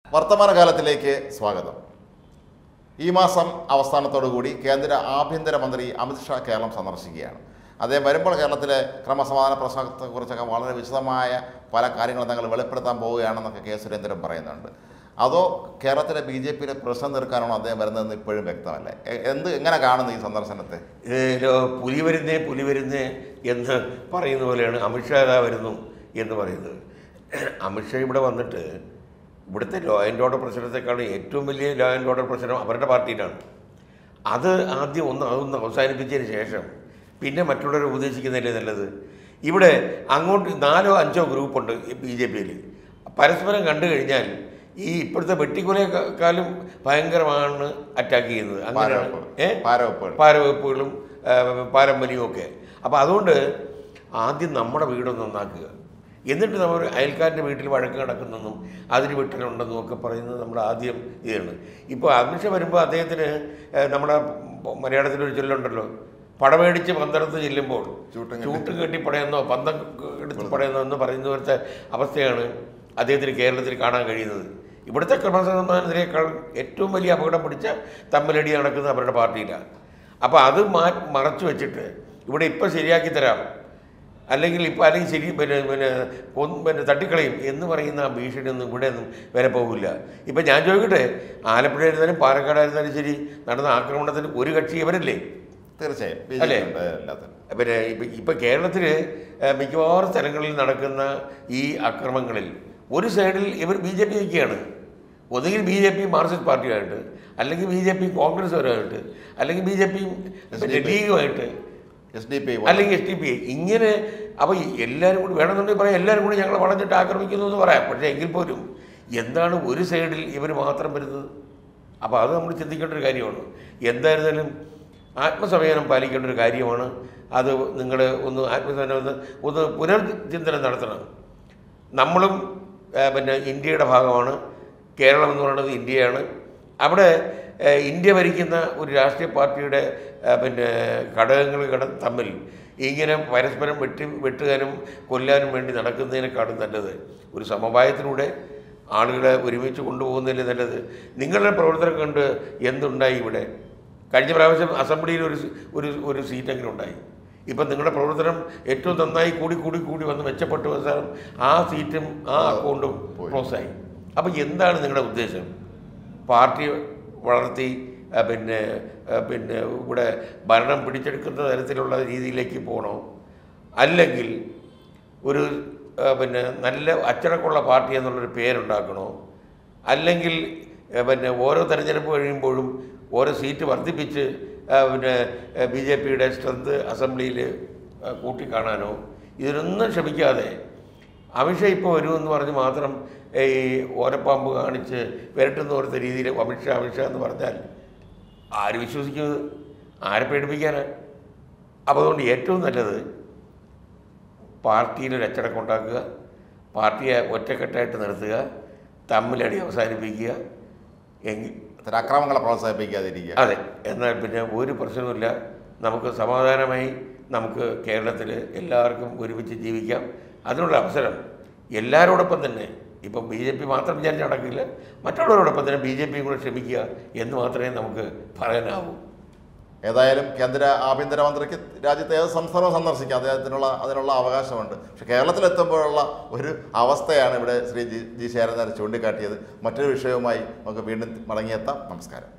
വർത്തമാനകാലത്തിലേക്ക് സ്വാഗതം ഈ മാസം അവസാനത്തോടുകൂടി കേന്ദ്ര ആഭ്യന്തരമന്ത്രി അമിത്ഷാ കേരളം സന്ദർശിക്കുകയാണ് അദ്ദേഹം വരുമ്പോൾ കേരളത്തിലെ ക്രമസമാധാന പ്രശ്നത്തെക്കുറിച്ചൊക്കെ വളരെ വിശദമായ പല കാര്യങ്ങളും തങ്ങൾ വെളിപ്പെടുത്താൻ പോവുകയാണെന്നൊക്കെ കെ സുരേന്ദ്രൻ പറയുന്നുണ്ട് അതോ കേരളത്തിലെ ബി ജെ പിയിലെ പ്രശ്നം തീർക്കാനാണോ അദ്ദേഹം വരുന്നതെന്ന് ഇപ്പോഴും വ്യക്തമല്ല എ- എന്ത് എങ്ങനെ കാണുന്നു ഈ സന്ദർശനത്തെ ഇതിലോ പുലി വരുന്നേ പുലി വരുന്നേ എന്ന് പറയുന്ന പോലെയാണ് അമിത്ഷാ ഇതാ വരുന്നു എന്ന് പറയുന്നത് അമിത്ഷാ ഇവിടെ വന്നിട്ട് ഇവിടുത്തെ ലോ ആൻഡ് ഓർഡർ പ്രശ്നത്തെക്കാളും ഏറ്റവും വലിയ ലോ ആൻഡ് ഓർഡർ പ്രശ്നം അവരുടെ പാർട്ടിയിലാണ് അത് ആദ്യം ഒന്ന് അതൊന്ന് അവസാനിപ്പിച്ചതിന് ശേഷം പിന്നെ മറ്റുള്ളവരെ ഉപദേശിക്കുന്നതല്ലേ നല്ലത് ഇവിടെ അങ്ങോട്ട് നാലോ അഞ്ചോ ഗ്രൂപ്പുണ്ട് ബി ജെ പിയിൽ പരസ്പരം കണ്ടു കഴിഞ്ഞാൽ ഈ ഇപ്പോഴത്തെ വെട്ടിക്കൊലയെക്കാളും ഭയങ്കരമാണ് അറ്റാക്ക് ചെയ്യുന്നത് അങ്ങനെയാണ് പാരവെപ്പ്. ഏഹ് പാരവെപ്പുകൾ. പാരവെപ്പുകളും ആ, പാരമ്പര്യവും ഒക്കെ അപ്പോൾ അതുകൊണ്ട് ആദ്യം നമ്മുടെ വീടൊന്ന് നന്നാക്കുക എന്നിട്ട് നമ്മൾ അയൽക്കാരൻ്റെ വീട്ടിൽ വഴക്ക് നടക്കുന്നെന്നും അതിന് വീട്ടിലുണ്ടെന്നും ഒക്കെ പറയുന്നത് നമ്മുടെ ആദ്യം ഇതാണ് ഇപ്പോൾ അമിഷ വരുമ്പോൾ അദ്ദേഹത്തിന് ഏ, നമ്മുടെ മലയാളത്തിലൊരു ചൊല്ലുണ്ടല്ലോ പടമേടിച്ച് പന്തളത്ത് ചെല്ലുമ്പോൾ ചൂട്ടും കെട്ടി. ചൂട്ട് കെട്ടി പടയുന്നോ പന്തം എടുത്ത് പടയുന്നോ എന്ന് പറയുന്ന പോലത്തെ അവസ്ഥയാണ് അദ്ദേഹത്തിന് കേരളത്തിൽ കാണാൻ കഴിയുന്നത് ഇവിടുത്തെ ക്രമസമാധാനത്തിനേക്കാൾ ഏറ്റവും വലിയ അപകടം പിടിച്ച തമ്മിലടി നടക്കുന്നത് അവരുടെ പാർട്ടിയിലാണ് അപ്പോൾ അത് മാ മറച്ചു വെച്ചിട്ട് ഇവിടെ ഇപ്പം ശരിയാക്കി തരാം അല്ലെങ്കിൽ ഇപ്പം അല്ലെങ്കിൽ ശരി പിന്നെ പിന്നെ കൊന്ന് പിന്നെ തട്ടിക്കളയും എന്ന് പറയുന്ന ആ ഭീഷണിയൊന്നും ഇവിടെ ഒന്നും വരെ പോകില്ല ഇപ്പം ഞാൻ ചോദിക്കട്ടെ ആലപ്പുഴയായിരുന്നാലും പാലക്കാടായിരുന്നാലും ശരി നടന്ന ആക്രമണത്തിന് ഒരു കക്ഷി ഇവരല്ലേ തീർച്ചയായും ബി അല്ലേ? ജെ പി ഉണ്ട് എല്ലാത്തിനും പിന്നെ ഇപ്പം ഇപ്പം കേരളത്തിൽ മിക്കവാറും സ്ഥലങ്ങളിൽ നടക്കുന്ന ഈ അക്രമങ്ങളിൽ ഒരു സൈഡിൽ ഇവർ ബി ജെ പി നിൽക്കുകയാണ് ഒന്നുകിൽ ബി ജെ പി മാർക്സിസ്റ്റ് പാർട്ടിയായിട്ട് അല്ലെങ്കിൽ ബി ജെ പി കോൺഗ്രസ്സുകാരുമായിട്ട് അല്ലെങ്കിൽ ബി ജെ പി ലീഗുമായിട്ട് എസ് ഡി പി അല്ലെങ്കിൽ എസ് ടി പി ഇങ്ങനെ അപ്പോൾ എല്ലാവരും കൂടി വേണമെന്നുണ്ടെങ്കിൽ പറയാം എല്ലാവരും കൂടി ഞങ്ങളെ വളഞ്ഞിട്ട് ആക്രമിക്കുന്നു എന്ന് പറയാം പക്ഷേ എങ്കിൽ പോലും എന്താണ് ഒരു സൈഡിൽ ഇവർ മാത്രം വരുന്നത് അപ്പോൾ അത് നമ്മൾ ചിന്തിക്കേണ്ട ഒരു കാര്യമാണ് എന്തായിരുന്നാലും ആത്മസംയമനം പാലിക്കേണ്ട ഒരു കാര്യമാണ് അത് നിങ്ങൾ ഒന്ന് ആത്മസംയമനം ഒന്ന് ഒന്ന് പുനർചിന്തനം നടത്തണം നമ്മളും ആ, പിന്നെ ഇന്ത്യയുടെ ഭാഗമാണ് കേരളം എന്ന് പറയുന്നത് ഇന്ത്യയാണ് അവിടെ ആ, ഇന്ത്യ ഭരിക്കുന്ന ഒരു രാഷ്ട്രീയ പാർട്ടിയുടെ ആ, പിന്നെ ഘടകങ്ങൾ കട തമ്മിൽ ഇങ്ങനെ പരസ്പരം വെട്ടി വെട്ടുകാനും കൊല്ലാനും വേണ്ടി നടക്കുന്നതിനേക്കാളും നല്ലത് ഒരു സമവായത്തിലൂടെ ആളുകളെ ഒരുമിച്ച് കൊണ്ടുപോകുന്നതിൽ നല്ലത് നിങ്ങളുടെ പ്രവർത്തനം കണ്ട് എന്തുണ്ടായി ഇവിടെ കഴിഞ്ഞ പ്രാവശ്യം അസംബ്ലിയിൽ ഒരു സീ- ഒരു ഒരു സീറ്റെങ്കിലും ഉണ്ടായി ഇപ്പം നിങ്ങളുടെ പ്രവർത്തനം ഏറ്റവും നന്നായി കൂടി കൂടി കൂടി വന്ന് മെച്ചപ്പെട്ട അവസാനം ആ സീറ്റും ആ അക്കൗണ്ടും ക്ലോസ് ആയി അപ്പം എന്താണ് നിങ്ങളുടെ ഉദ്ദേശം പാർട്ടി വളർത്തി ആ, പിന്നെ ആ, പിന്നെ ഇവിടെ ഭരണം പിടിച്ചെടുക്കുന്ന തരത്തിലുള്ള രീതിയിലേക്ക് പോകണോ അല്ലെങ്കിൽ ഒരു ആ, പിന്നെ നല്ല അച്ചടക്കമുള്ള പാർട്ടി എന്നുള്ളൊരു പേരുണ്ടാക്കണോ അല്ലെങ്കിൽ ആ, പിന്നെ ഓരോ തെരഞ്ഞെടുപ്പ് കഴിയുമ്പോഴും ഓരോ സീറ്റ് വർദ്ധിപ്പിച്ച് ആ, പിന്നെ ബി ജെ പിയുടെ സ്ട്രെങ്ത് അസംബ്ലിയിൽ കൂട്ടിക്കാണാനോ ഇതിനൊന്നും ശ്രമിക്കാതെ അമിത്ഷാ ഇപ്പോൾ വരുമെന്ന് പറഞ്ഞ് മാത്രം ഈ ഓരപ്പാമ്പ് കാണിച്ച് വിരട്ടുന്ന പോലത്തെ രീതിയിൽ അമിത്ഷാ അമിത്ഷാ എന്ന് പറഞ്ഞാൽ ആര് വിശ്വസിക്കുന്നത് ആരെ പേടിപ്പിക്കാനാണ് അപ്പോൾ അതുകൊണ്ട് ഏറ്റവും നല്ലത് പാർട്ടിയിൽ ഒരു അച്ചടക്കം ഉണ്ടാക്കുക പാർട്ടിയെ ഒറ്റക്കെട്ടായിട്ട് നിർത്തുക തമ്മിലടി അവസാനിപ്പിക്കുക എങ്കിൽ അത്തരം അക്രമങ്ങളെ പ്രോത്സാഹിപ്പിക്കാതിരിക്കുക അതെ എന്നാൽ പിന്നെ ഒരു പ്രശ്നവുമില്ല നമുക്ക് സമാധാനമായി നമുക്ക് കേരളത്തിൽ എല്ലാവർക്കും ഒരുമിച്ച് ജീവിക്കാം അതിനുള്ള അവസരം എല്ലാവരോടൊപ്പം തന്നെ ഇപ്പം ബി ജെ പി മാത്രം വിചാരിച്ച് നടക്കില്ല മറ്റുള്ളവരോടൊപ്പം തന്നെ ബി ജെ പിയും കൂടെ ശ്രമിക്കുക എന്ന് മാത്രമേ നമുക്ക് പറയാനാവൂ ഏതായാലും കേന്ദ്ര ആഭ്യന്തരമന്ത്രിക്ക് രാജ്യത്തെ ഏത് സംസ്ഥാനവും സന്ദർശിക്കാം അദ്ദേഹത്തിനുള്ള അതിനുള്ള അവകാശമുണ്ട് പക്ഷെ കേരളത്തിലെത്തുമ്പോഴുള്ള ഒരു അവസ്ഥയാണ് ഇവിടെ ശ്രീ ജി ജി ശേരനാഥ് ചൂണ്ടിക്കാട്ടിയത് മറ്റൊരു വിഷയവുമായി നമുക്ക് വീണ്ടും മടങ്ങിയെത്താം നമസ്കാരം